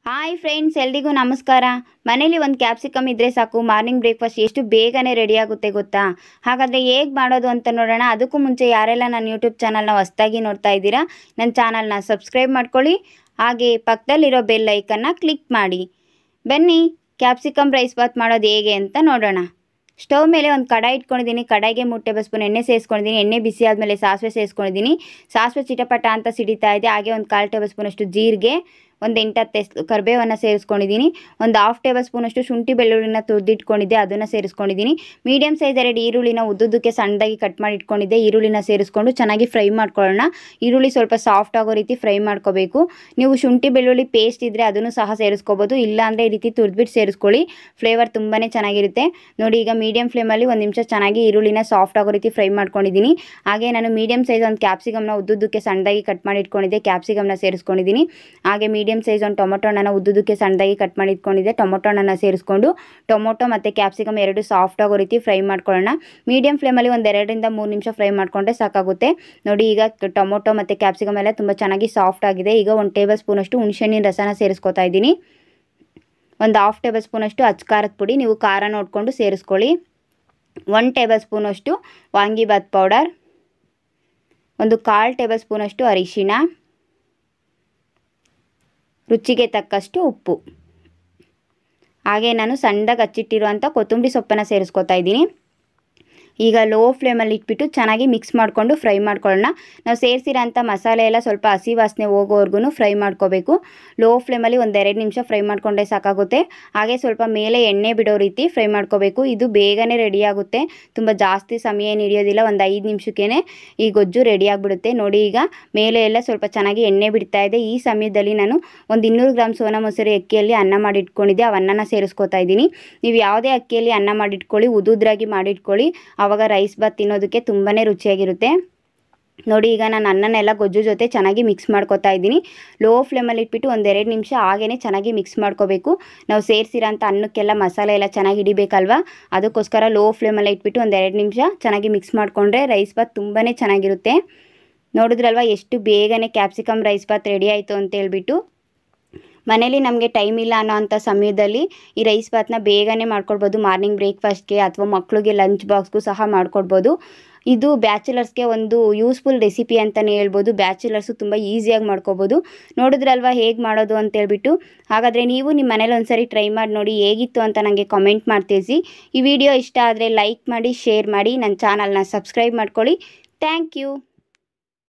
hi friends ಎಲ್ರಿಗೂ ನಮಸ್ಕಾರ ಮನೇಲಿ ಒಂದು ಕ್ಯಾಪ್ಸಿಕಮ್ ಇದ್ದರೆ ಸಾಕು ಮಾರ್ನಿಂಗ್ ಬ್ರೇಕ್ಫಾಸ್ಟ್ ಎಷ್ಟು ಬೇಗನೆ ರೆಡಿ ಆಗುತ್ತೆ ಗೊತ್ತಾ ಹಾಗಾದರೆ ಹೇಗೆ ಮಾಡೋದು ಅಂತ ನೋಡೋಣ ಅದಕ್ಕೂ ಮುಂಚೆ ಯಾರೆಲ್ಲ ನನ್ನ ಯೂಟ್ಯೂಬ್ ಚಾನಲ್ನ ಹೊಸ್ದಾಗಿ ನೋಡ್ತಾ ಇದ್ದೀರಾ ನನ್ನ ಚಾನಲ್ನ ಸಬ್ಸ್ಕ್ರೈಬ್ ಮಾಡ್ಕೊಳ್ಳಿ ಹಾಗೆ ಪಕ್ಕದಲ್ಲಿರೋ ಬೆಲ್ ಐಕನ್ನ ಕ್ಲಿಕ್ ಮಾಡಿ ಬನ್ನಿ ಕ್ಯಾಪ್ಸಿಕಮ್ ರೈಸ್ ಬಾತ್ ಮಾಡೋದು ಹೇಗೆ ಅಂತ ನೋಡೋಣ ಸ್ಟವ್ ಮೇಲೆ ಒಂದು ಕಡಾಯಿ ಇಟ್ಕೊಂಡಿದ್ದೀನಿ ಕಡಾಯಿಗೆ ಮೂರು ಟೇಬಲ್ ಸ್ಪೂನ್ ಎಣ್ಣೆ ಸೇರಿಸ್ಕೊಂಡಿದ್ದೀನಿ ಎಣ್ಣೆ ಬಿಸಿ ಆದಮೇಲೆ ಸಾಸಿವೆ ಸೇರಿಸ್ಕೊಂಡಿದ್ದೀನಿ ಸಾಸಿವೆ ಚಿಟಪಟ ಅಂತ ಸಿಡಿತಾ ಇದೆ ಹಾಗೆ ಒಂದು ಕಾಲು ಟೇಬಲ್ ಸ್ಪೂನಷ್ಟು ಜೀರಿಗೆ ಒಂದು ಎಂಟತ್ತು ಎಸ್ ಕರಿಬೇವನ್ನು ಸೇರಿಸ್ಕೊಂಡಿದ್ದೀನಿ ಒಂದು ಹಾಫ್ ಟೇಬಲ್ ಸ್ಪೂನಷ್ಟು ಶುಂಠಿ ಬೆಳ್ಳುಳ್ಳಿನ ತುರಿದಿಟ್ಕೊಂಡಿದ್ದೆ ಅದನ್ನು ಸೇರಿಸ್ಕೊಂಡಿದ್ದೀನಿ ಮೀಡಿಯಮ್ ಸೈಜ್ ಎರಡು ಈರುಳ್ಳಿನ ಉದ್ದುದ್ದಕ್ಕೆ ಸಣ್ಣದಾಗಿ ಕಟ್ ಮಾಡಿ ಇಟ್ಕೊಂಡಿದ್ದೆ ಈರುಳ್ಳಿನ ಸೇರಿಸ್ಕೊಂಡು ಚೆನ್ನಾಗಿ ಫ್ರೈ ಮಾಡ್ಕೊಳ್ಳೋಣ ಈರುಳ್ಳಿ ಸ್ವಲ್ಪ ಸಾಫ್ಟ್ ಆಗೋ ರೀತಿ ಫ್ರೈ ಮಾಡ್ಕೋಬೇಕು ನೀವು ಶುಂಠಿ ಬೆಳ್ಳುಳ್ಳಿ ಪೇಸ್ಟ್ ಇದ್ದರೆ ಅದನ್ನು ಸಹ ಸೇರಿಸ್ಕೋಬೋದು ಇಲ್ಲಾಂದರೆ ಈ ರೀತಿ ತುರಿದ್ಬಿಟ್ಟು ಸೇರಿಸ್ಕೊಳ್ಳಿ ಫ್ಲೇವರ್ ತುಂಬಾ ಚೆನ್ನಾಗಿರುತ್ತೆ ನೋಡಿ ಈಗ ಮೀಡಿಯಮ್ ಫ್ಲೇಮಲ್ಲಿ ಒಂದು ನಿಮಿಷ ಚೆನ್ನಾಗಿ ಈರುಳ್ಳಿನ ಸಾಫ್ಟ್ ಆಗೋ ರೀತಿ ಫ್ರೈ ಮಾಡ್ಕೊಂಡಿದ್ದೀನಿ ಹಾಗೆ ನಾನು ಮೀಡಿಯಮ್ ಸೈಜ್ ಒಂದು ಕ್ಯಾಪ್ಸಿಕಮ್ನ ಉದ್ದುದ್ದಕ್ಕೆ ಸಣ್ಣದಾಗಿ ಕಟ್ ಮಾಡಿ ಇಟ್ಕೊಂಡಿದ್ದೆ ಕ್ಯಾಪ್ಸಿಕಮ್ನ ಸೇರಿಸ್ಕೊಂಡಿದ್ದೀನಿ ಹಾಗೆ ಮೀಡಿಯಮ್ ಸೈಜ್ ಒಂದು ಟೊಮೊಟೊ ಹಣ್ಣನ್ನು ಉದ್ದುದ್ದಕ್ಕೆ ಸಣ್ಣದಾಗಿ ಕಟ್ ಮಾಡಿ ಇಟ್ಕೊಂಡಿದ್ದೆ ಟೊಮೊಟೊ ಹಣ್ಣನ್ನು ಸೇರಿಸ್ಕೊಂಡು ಟೊಮೊಟೊ ಮತ್ತು ಕ್ಯಾಪ್ಸಿಕಮ್ ಎರಡು ಸಾಫ್ಟ್ ಆಗೋ ರೀತಿ ಫ್ರೈ ಮಾಡ್ಕೊಳ್ಳೋಣ ಮೀಡಿಯಮ್ ಫ್ಲೇಮಲ್ಲಿ ಒಂದು ಎರಡರಿಂದ ಮೂರು ನಿಮಿಷ ಫ್ರೈ ಮಾಡಿಕೊಂಡ್ರೆ ಸಾಕಾಗುತ್ತೆ ನೋಡಿ ಈಗ ಟೊಮೊಟೊ ಮತ್ತು ಕ್ಯಾಪ್ಸಿಕಮ್ ಎಲ್ಲ ತುಂಬ ಚೆನ್ನಾಗಿ ಸಾಫ್ಟ್ ಆಗಿದೆ ಈಗ ಒಂದು ಟೇಬಲ್ ಸ್ಪೂನಷ್ಟು ಹುಣಸೆಹಣ್ಣಿನ ರಸನ ಸೇರಿಸ್ಕೊತಾ ಇದ್ದೀನಿ ಒಂದು ಹಾಫ್ ಟೇಬಲ್ ಸ್ಪೂನಷ್ಟು ಅಚ್ಕಾರದ ಪುಡಿ ನೀವು ಖಾರ ನೋಡಿಕೊಂಡು ಸೇರಿಸ್ಕೊಳ್ಳಿ ಒನ್ ಟೇಬಲ್ ಸ್ಪೂನಷ್ಟು ವಾಂಗಿಬಾತ್ ಪೌಡರ್ ಒಂದು ಕಾಲು ಟೇಬಲ್ ಸ್ಪೂನಷ್ಟು ಅರಿಶಿಣ ರುಚಿಗೆ ತಕ್ಕಷ್ಟು ಉಪ್ಪು ಹಾಗೆ ನಾನು ಸಣ್ಣದಾಗಿ ಹಚ್ಚಿಟ್ಟಿರುವಂಥ ಕೊತ್ತಂಬರಿ ಸೊಪ್ಪನ್ನು ಸೇರಿಸ್ಕೊತಾ ಇದ್ದೀನಿ ಈಗ ಲೋ ಫ್ಲೇಮಲ್ಲಿ ಇಟ್ಬಿಟ್ಟು ಚೆನ್ನಾಗಿ ಮಿಕ್ಸ್ ಮಾಡಿಕೊಂಡು ಫ್ರೈ ಮಾಡ್ಕೊಳ್ಳೋಣ ನಾವು ಸೇರಿಸಿರೋಂಥ ಮಸಾಲೆ ಎಲ್ಲ ಸ್ವಲ್ಪ ಹಸಿ ವಾಸನೆ ಹೋಗೋವರೆಗೂ ಫ್ರೈ ಮಾಡ್ಕೋಬೇಕು ಲೋ ಫ್ಲೇಮಲ್ಲಿ ಒಂದು ಎರಡು ನಿಮಿಷ ಫ್ರೈ ಮಾಡಿಕೊಂಡ್ರೆ ಸಾಕಾಗುತ್ತೆ ಹಾಗೆ ಸ್ವಲ್ಪ ಮೇಲೆ ಎಣ್ಣೆ ಬಿಡೋ ರೀತಿ ಫ್ರೈ ಮಾಡ್ಕೋಬೇಕು ಇದು ಬೇಗನೆ ರೆಡಿ ಆಗುತ್ತೆ ತುಂಬ ಜಾಸ್ತಿ ಸಮಯ ಏನು ಹಿಡಿಯೋದಿಲ್ಲ ಒಂದು ಐದು ನಿಮಿಷಕ್ಕೇ ಈ ಗೊಜ್ಜು ರೆಡಿ ಆಗಿಬಿಡುತ್ತೆ ನೋಡಿ ಈಗ ಮೇಲೆ ಎಲ್ಲ ಸ್ವಲ್ಪ ಚೆನ್ನಾಗಿ ಎಣ್ಣೆ ಬಿಡ್ತಾ ಇದೆ ಈ ಸಮಯದಲ್ಲಿ ನಾನು ಒಂದು ಇನ್ನೂರು ಗ್ರಾಮ್ ಸೋನಾ ಮೊಸರು ಅಕ್ಕಿಯಲ್ಲಿ ಅನ್ನ ಮಾಡಿಟ್ಕೊಂಡಿದ್ದೆ ಆ ಅನ್ನನ ಸೇರಿಸ್ಕೊತಾ ಇದ್ದೀನಿ ನೀವು ಯಾವುದೇ ಅಕ್ಕಿಯಲ್ಲಿ ಅನ್ನ ಮಾಡಿಟ್ಕೊಳ್ಳಿ ಉದುದ್ರಾಗಿ ಮಾಡಿಟ್ಕೊಳ್ಳಿ ಆವಾಗ ರೈಸ್ ಬಾತ್ ತಿನ್ನೋದಕ್ಕೆ ತುಂಬಾ ರುಚಿಯಾಗಿರುತ್ತೆ ನೋಡಿ ಈಗ ನಾನು ಅನ್ನನೆಲ್ಲ ಗೊಜ್ಜು ಜೊತೆ ಚೆನ್ನಾಗಿ ಮಿಕ್ಸ್ ಮಾಡ್ಕೊತಾ ಇದ್ದೀನಿ ಲೋ ಫ್ಲೇಮಲ್ಲಿ ಇಟ್ಬಿಟ್ಟು ಒಂದೆರಡು ನಿಮಿಷ ಹಾಗೇ ಚೆನ್ನಾಗಿ ಮಿಕ್ಸ್ ಮಾಡ್ಕೋಬೇಕು ನಾವು ಸೇರಿಸಿರೋಂಥ ಅನ್ನಕ್ಕೆಲ್ಲ ಮಸಾಲೆ ಎಲ್ಲ ಚೆನ್ನಾಗಿ ಹಿಡಿಬೇಕಲ್ವಾ ಅದಕ್ಕೋಸ್ಕರ ಲೋ ಫ್ಲೇಮಲ್ಲಿ ಇಟ್ಬಿಟ್ಟು ಒಂದೆರಡು ನಿಮಿಷ ಚೆನ್ನಾಗಿ ಮಿಕ್ಸ್ ಮಾಡಿಕೊಂಡ್ರೆ ರೈಸ್ ಬಾತ್ ತುಂಬಾ ಚೆನ್ನಾಗಿರುತ್ತೆ ನೋಡಿದ್ರಲ್ವ ಎಷ್ಟು ಬೇಗನೆ ಕ್ಯಾಪ್ಸಿಕಮ್ ರೈಸ್ ಬಾತ್ ರೆಡಿ ಆಯಿತು ಅಂತ ಹೇಳ್ಬಿಟ್ಟು ಮನೇಲಿ ನಮಗೆ ಟೈಮ್ ಇಲ್ಲ ಅನ್ನೋ ಅಂಥ ಸಮಯದಲ್ಲಿ ಈ ರೈಸ್ ಬಾತ್ನ ಬೇಗನೆ ಮಾಡ್ಕೊಡ್ಬೋದು ಮಾರ್ನಿಂಗ್ ಬ್ರೇಕ್ಫಾಸ್ಟ್ಗೆ ಅಥವಾ ಮಕ್ಕಳಿಗೆ ಲಂಚ್ ಬಾಕ್ಸ್ಗೂ ಸಹ ಮಾಡ್ಕೊಡ್ಬೋದು ಇದು ಬ್ಯಾಚುಲರ್ಸ್ಗೆ ಒಂದು ಯೂಸ್ಫುಲ್ ರೆಸಿಪಿ ಅಂತಲೇ ಹೇಳ್ಬೋದು ಬ್ಯಾಚುಲರ್ಸು ತುಂಬ ಈಸಿಯಾಗಿ ಮಾಡ್ಕೋಬೋದು ನೋಡಿದ್ರಲ್ವ ಹೇಗೆ ಮಾಡೋದು ಅಂತ ಹೇಳ್ಬಿಟ್ಟು ಹಾಗಾದರೆ ನೀವು ನಿಮ್ಮ ಮನೇಲಿ ಒಂದ್ಸರಿ ಟ್ರೈ ಮಾಡಿ ನೋಡಿ ಹೇಗಿತ್ತು ಅಂತ ನನಗೆ ಕಮೆಂಟ್ ಮಾಡಿ ತಿಳಿಸಿ ಈ ವಿಡಿಯೋ ಇಷ್ಟ ಆದರೆ ಲೈಕ್ ಮಾಡಿ ಶೇರ್ ಮಾಡಿ ನನ್ನ ಚಾನಲ್ನ ಸಬ್ಸ್ಕ್ರೈಬ್ ಮಾಡ್ಕೊಳ್ಳಿ ಥ್ಯಾಂಕ್ ಯು